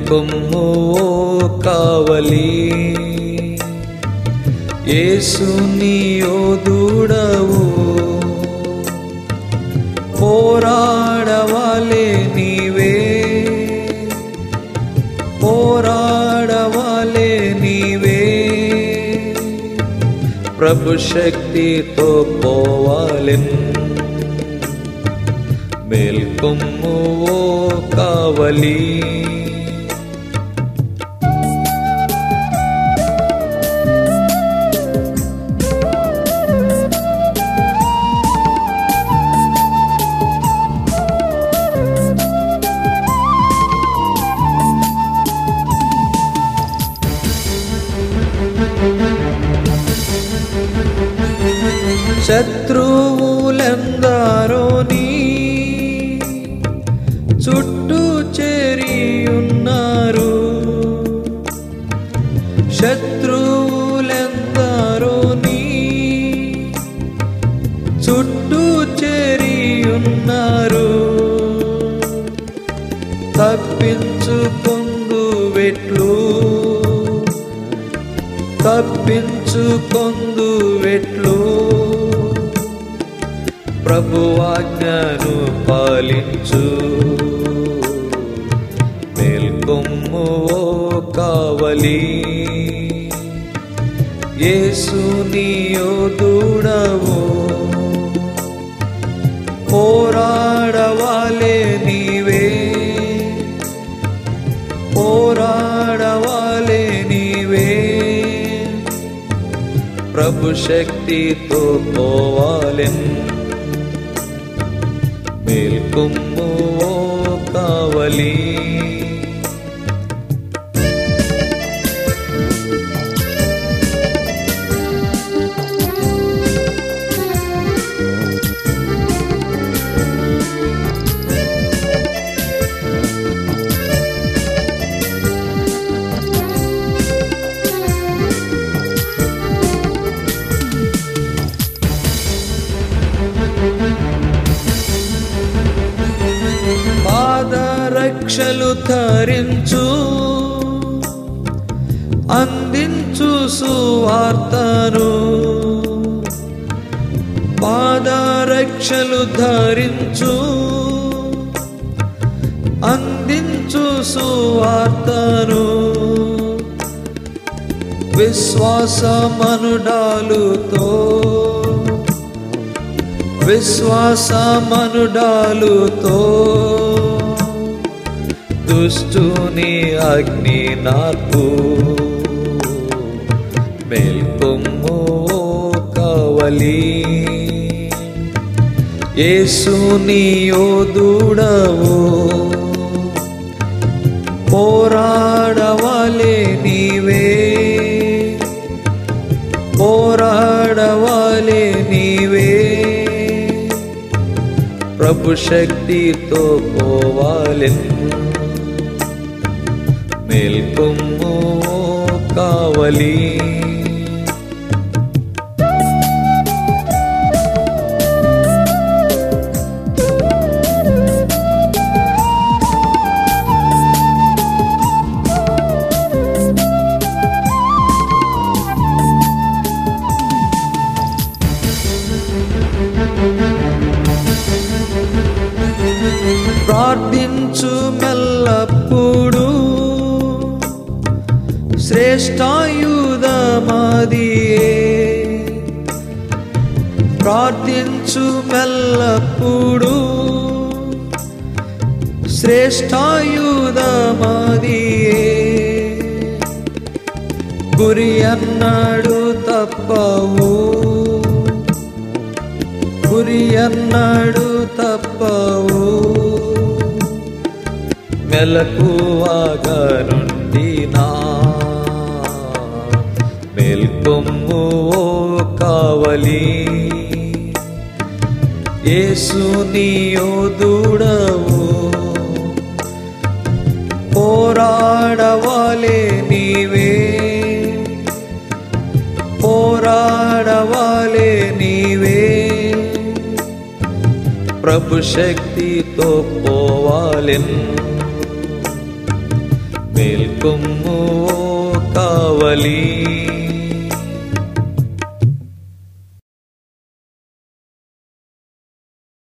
మేల్కొమ్ము ఓ కావలి యేసు నీ యోధుడవు పోరాడవాలే నీవే పోరాడవాలే నీవే ప్రభు శక్తితో పోవాలెన్ మేల్కొమ్ము ఓ కావలి శత్రువులెందరో నీ చుట్టూ చేరియున్నారు శత్రువులెందరో నీ చుట్టూ చేరియున్నారు తప్పించుకొందు వెట్లు తప్పించుకొందు వెట్లు ప్రభువాజ్ఞను పాలించు మేల్కొమ్ము ఓ కావలి యేసు నీయోదుడవు పోరాడవాలే నీవే పోరాడవాలే నీవే ప్రభు శక్తితో పోవాలెన్ మేల్కొమ్ము ఓ కావలి పాదరక్షలు ధరించు అందించు సువార్తను పాదరక్షలు ధరించు అందించు సువార్తను విశ్వాసమనుడాలుతో విశ్వాసమనుడాలుతో దుష్టుని అగ్ని నార్పు మేల్కొమ్ము ఓ కావలి యేసుని యోధుడవు పోరాడవాలే నీవే పోరాడవాలే నీవే ప్రభు శక్తితో పోవాలెన్ మేల్కొమ్ము ఓ కావలి ప్రార్థించు మెల్లప్పుడు శ్రేష్టాయుధమాదియే ప్రార్థించు మెల్లప్పుడు శ్రేష్టాయుధమాదియే గురి అన్నాడు తప్పవు గురి అన్నాడు తప్పవు మెలకువాగా నుండి నా మేల్కొమ్ము ఓ కావలి యేసు నీయోదుడవు పోరాడవాలే నీవే పోరాడవాలే నీవే ప్రభు శక్తితో పోవాలెన్ మేల్కొమ్ము ఓ కావలి